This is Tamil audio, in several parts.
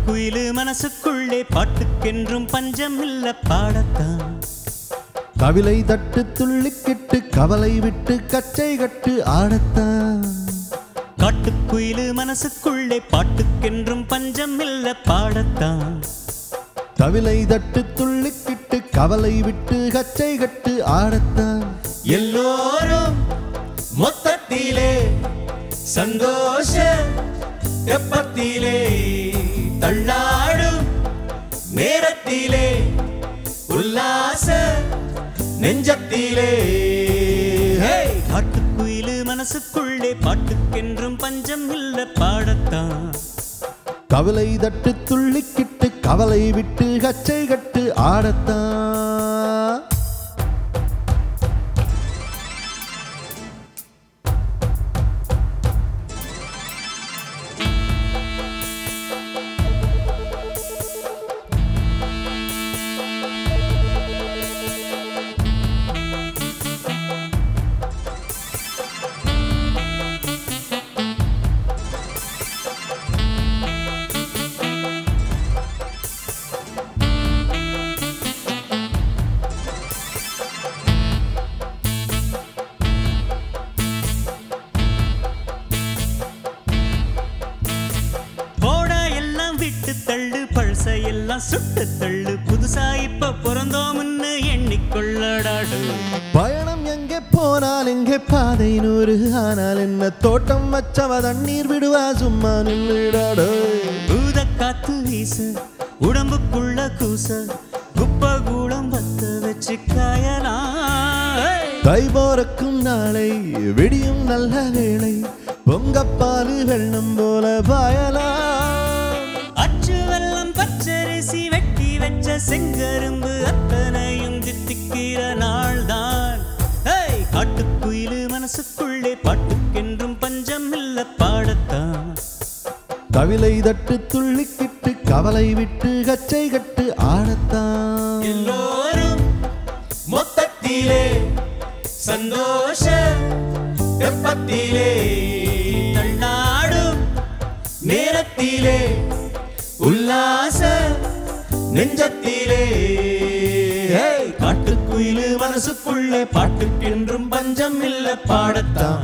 காட்டுக்குயிலு மனசுக்குள்ளே பாட்டுக்கென்றும் பஞ்சம் இல்ல பாடத்தான் கவிலை தட்டு துள்ளிக்கிட்டு கவலை விட்டு கச்சை கட்டு ஆடத்தான் காட்டுக்குயிலு மனசுக்குள்ளே பாட்டுக்கென்றும் பஞ்சம் இல்ல பாடத்தான் கவிலை தட்டு துள்ளிக்கிட்டு கவலை விட்டு கச்சை கட்டு ஆடத்தான் எல்லோரும் மொத்தத்திலே சந்தோஷ தெப்பத்திலே தள்ளாடும் நேரத்திலே உல்லாச நெஞ்சத்திலே காட்டுக்குயிலு மனசுக்குள்ளே பாட்டுக்கென்றும் பஞ்சம் இல்ல பாடத்தான் கவலை தட்டு துள்ளிக்கிட்டு கவலை விட்டு கச்சை கட்டு ஆடத்தான் போடா எல்லாம் விட்டு தள்ளு பழச எல்லாம் சுட்டு தள்ளு புதுசா இப்ப பிறந்தோம்னு எண்ணிக்கொள்ளடாடு பயணம் எங்கே போனால் எங்கே பாதை நூறு ஆனால் என்ன தோட்டம் வச்சவ தண்ணீர் விடுவா சும்மா நின்றுடாடோ பூத காத்து வீச உடம்புக்குள்ள கூச குப்ப கூடம் பத்த வச்சு காயலாம் தை போறக்கும் நாளை விடியும் நல்ல வேளை பொங்கப்பாலு வெள்ளம் போல பாயலாம் அச்சு வெள்ளம் பச்சரிசி வெட்டி வச்ச செங்கரும்பு அத்தனையும் தித்திக்கிற நாள்தான் ஏய், காட்டுக்குயிலு மனசுக்குள்ளே பாட்டுக்கென்றும் பஞ்சம் இல்ல பாடத்தான் கவிலை தட்டு துள்ளிக்கிட்டு கவலை விட்டு கச்சை கட்டு ஆடத்தான் எல்லோரும் மொத்தத்திலே சந்தோஷ வெப்பத்திலே தள்ளாடும் நேரத்திலே உல்லாச நெஞ்சத்திலே ஏய், காட்டுக்குயிலு மனசுக்குள்ளே பாட்டுக்கென்றும் பஞ்சம் இல்ல பாடத்தான்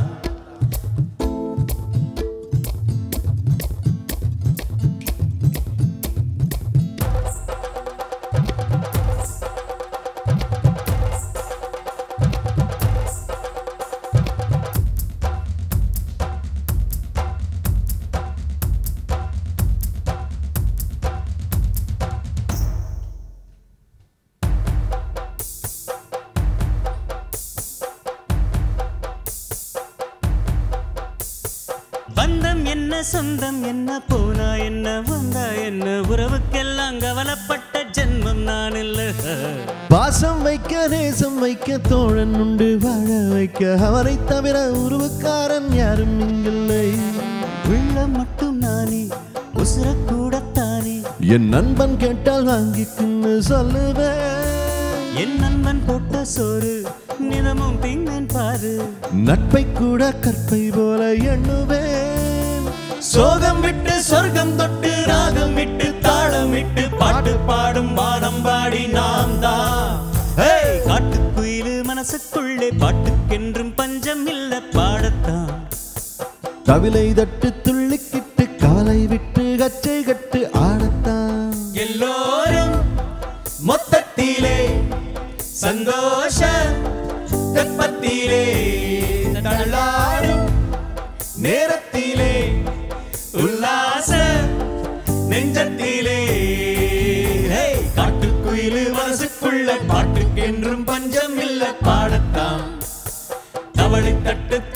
பந்தம் என்ன சொந்தம் என்ன போனா என்ன வந்தா என்ன உறவுக்கெல்லாம் கவலைப்பட்ட ஜென்மம் நான் இல்ல பாசம் வைக்க நேசம் வைக்க தோழன் உண்டு வாழ வைக்க அவரை தவிர உருவக்காரன் யாரும் இங்கில்லை உள்ள மட்டும் நானே உசுர கூடத்தானே என் நண்பன் கேட்டால் வாங்கிக்குன்னு சொல்லுவேன் என் நண்பன் போட்ட சோறு நிதமும் திங்கன் பாரு நட்பை கூட கற்பை போல எண்ணுவேன் சோகம் விட்டு சொர்க்கம் தொட்டு ராகம் விட்டு தாளம் விட்டு பாட்டு பாடும் வானம் பாடி நாம் தான் ஏய், காட்டுக்குயிலு மனசுக்குள்ளே பாட்டுக்கென்றும் பஞ்சம் இல்ல பாடத்தான் கவிலை தட்டு துள்ளிக்கிட்டு கவலை விட்டு கச்சை கட்டு ஆடத்தான் எல்லோரும் மொத்தத்திலே சந்தோஷ தெப்பத்திலே தள்ளாடும் நேரத்திலே உல்லாச நெஞ்சத்திலே ஹே, காட்டுக்குயிலு மனசுக்குள்ள பாட்டுக்கென்றும் பஞ்சம் இல்ல பாடத்தான் தவளை தட்டு